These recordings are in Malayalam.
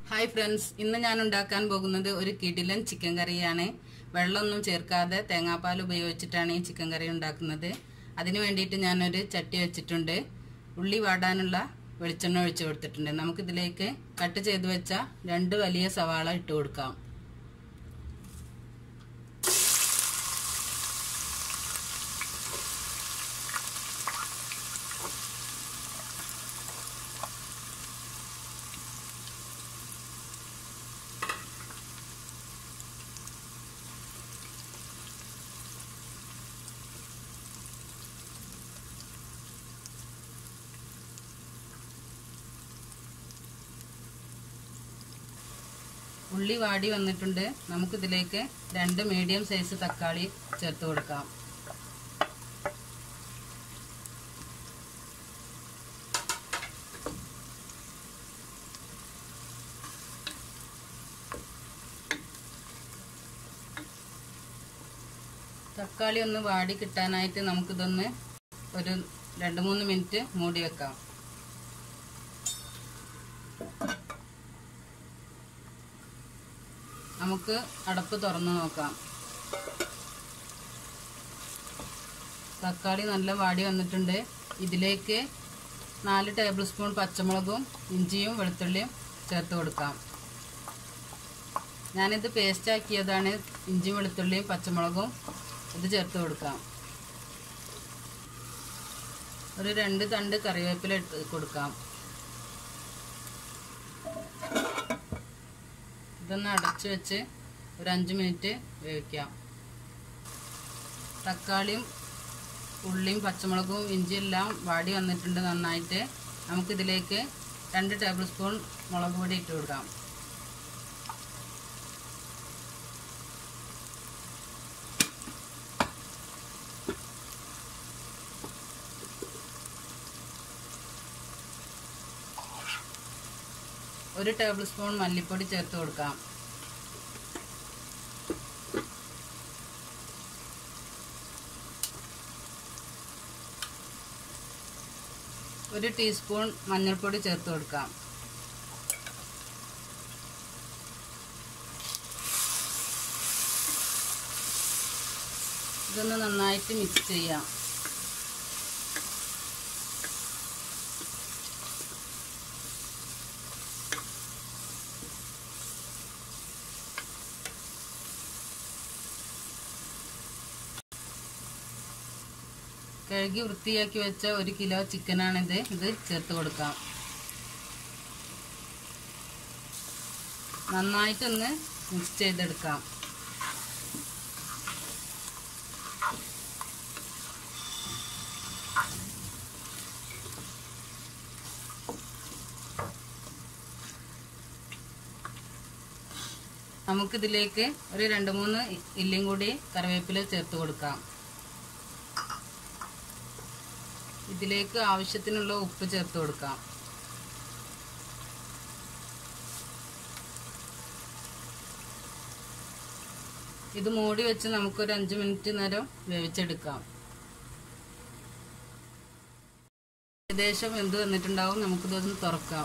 ഹായ് ഫ്രണ്ട്സ് ഇന്ന് ഞാൻ ഉണ്ടാക്കാൻ പോകുന്നത് ഒരു കിടിലൻ ചിക്കൻ കറിയാണ് വെള്ളമൊന്നും ചേർക്കാതെ തേങ്ങാപ്പാൽ ഉപയോഗിച്ചിട്ടാണ് ഈ ചിക്കൻ കറി ഉണ്ടാക്കുന്നത് അതിന് വേണ്ടിയിട്ട് ഞാനൊരു ചട്ടി വെച്ചിട്ടുണ്ട് ഉള്ളി വാടാനുള്ള വെളിച്ചെണ്ണ ഒഴിച്ചു കൊടുത്തിട്ടുണ്ട് നമുക്കിതിലേക്ക് കട്ട് ചെയ്ത് വെച്ച രണ്ട് വലിയ സവാള ഇട്ട് കൊടുക്കാം ഉള്ളി വാടി വന്നിട്ടുണ്ട് നമുക്കിതിലേക്ക് രണ്ട് മീഡിയം സൈസ് തക്കാളി ചേർത്ത് കൊടുക്കാം തക്കാളി ഒന്ന് വാടി കിട്ടാനായിട്ട് നമുക്കിതൊന്ന് ഒരു രണ്ട് മൂന്ന് മിനിറ്റ് മൂടി വെക്കാം നമുക്ക് അടപ്പ് തുറന്നു നോക്കാം തക്കാളി നല്ല വാടി വന്നിട്ടുണ്ട് ഇതിലേക്ക് നാല് ടേബിൾ സ്പൂൺ പച്ചമുളകും ഇഞ്ചിയും വെളുത്തുള്ളിയും ചേർത്ത് കൊടുക്കാം ഞാനിത് പേസ്റ്റ് ആക്കിയതാണ് ഇഞ്ചിയും വെളുത്തുള്ളിയും പച്ചമുളകും ഇത് ചേർത്ത് കൊടുക്കാം ഒരു രണ്ട് തണ്ട് കറിവേപ്പില ഇട്ട് കൊടുക്കാം ഇതൊന്ന് അടച്ചു വെച്ച് ഒരു അഞ്ച് മിനിറ്റ് വേവിക്കാം തക്കാളിയും ഉള്ളിയും പച്ചമുളകും ഇഞ്ചിയും എല്ലാം വാടി വന്നിട്ടുണ്ട് നന്നായിട്ട് നമുക്കിതിലേക്ക് രണ്ട് ടേബിൾ സ്പൂൺ മുളക് പൊടി ഇട്ട് കൊടുക്കാം ഒരു ടേബിൾ സ്പൂൺ മല്ലിപ്പൊടി ചേർത്ത് കൊടുക്കാം ഒരു ടീസ്പൂൺ മഞ്ഞൾപ്പൊടി ചേർത്ത് കൊടുക്കാം ഇതൊന്ന് നന്നായിട്ട് മിക്സ് ചെയ്യാം കഴുകി വൃത്തിയാക്കി വെച്ച ഒരു കിലോ ചിക്കനാണിത് ഇത് ചേർത്ത് കൊടുക്കാം നന്നായിട്ടൊന്ന് മിക്സ് ചെയ്തെടുക്കാം നമുക്കിതിലേക്ക് ഒരു രണ്ട് മൂന്ന് ഇല്ലും കൂടി കറിവേപ്പില ചേർത്ത് കൊടുക്കാം ഇതിലേക്ക് ആവശ്യത്തിനുള്ള ഉപ്പ് ചേർത്ത് കൊടുക്കാം ഇത് മൂടി വെച്ച് നമുക്കൊരു അഞ്ച് മിനിറ്റ് നേരം വേവിച്ചെടുക്കാം ഏകദേശം എന്ത് വന്നിട്ടുണ്ടാവും നമുക്കിതൊന്ന് തുറക്കാം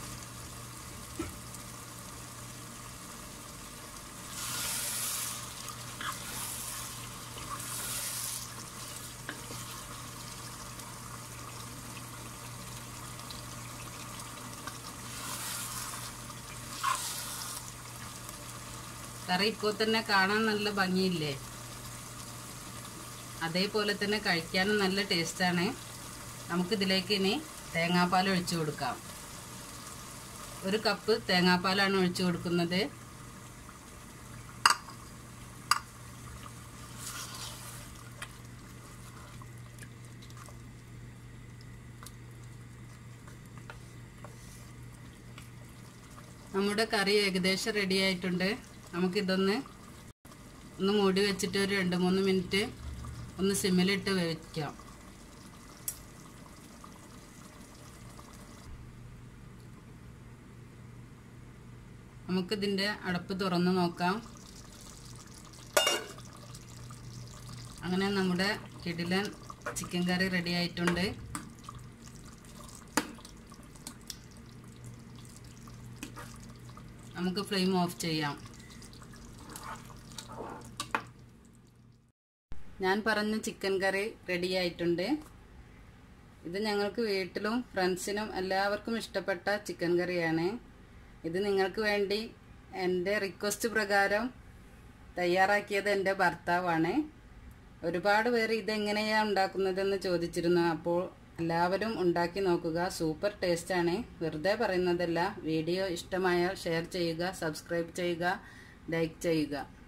കറി ഇപ്പോൾ തന്നെ കാണാൻ നല്ല ഭംഗിയില്ലേ അതേപോലെ തന്നെ കഴിക്കാനും നല്ല ടേസ്റ്റാണ് നമുക്കിതിലേക്ക് ഇനി തേങ്ങാപ്പാൽ ഒഴിച്ചു കൊടുക്കാം ഒരു കപ്പ് തേങ്ങാപ്പാലാണ് ഒഴിച്ചു കൊടുക്കുന്നത് നമ്മുടെ കറി ഏകദേശം റെഡി ആയിട്ടുണ്ട് നമുക്കിതൊന്ന് ഒന്ന് മൂടി വെച്ചിട്ട് ഒരു രണ്ട് മൂന്ന് മിനിറ്റ് ഒന്ന് സിമ്മിലിട്ട് വേവിക്കാം നമുക്കിതിൻ്റെ അടപ്പ് തുറന്ന് നോക്കാം അങ്ങനെ നമ്മുടെ കിടിലൻ ചിക്കൻ കറി റെഡി ആയിട്ടുണ്ട് നമുക്ക് ഫ്ലെയിം ഓഫ് ചെയ്യാം ഞാൻ പറഞ്ഞ ചിക്കൻ കറി റെഡി ആയിട്ടുണ്ട് ഇത് ഞങ്ങൾക്ക് വീട്ടിലും ഫ്രണ്ട്സിനും എല്ലാവർക്കും ഇഷ്ടപ്പെട്ട ചിക്കൻ കറിയാണ് ഇത് നിങ്ങൾക്ക് വേണ്ടി എൻ്റെ റിക്വസ്റ്റ് പ്രകാരം തയ്യാറാക്കിയത് എൻ്റെ ഭർത്താവാണ് ഒരുപാട് പേര് ഇതെങ്ങനെയാണ് ഉണ്ടാക്കുന്നതെന്ന് ചോദിച്ചിരുന്നു അപ്പോൾ എല്ലാവരും ഉണ്ടാക്കി നോക്കുക സൂപ്പർ ടേസ്റ്റാണ് വെറുതെ പറയുന്നതല്ല വീഡിയോ ഇഷ്ടമായാൽ ഷെയർ ചെയ്യുക സബ്സ്ക്രൈബ് ചെയ്യുക ലൈക്ക് ചെയ്യുക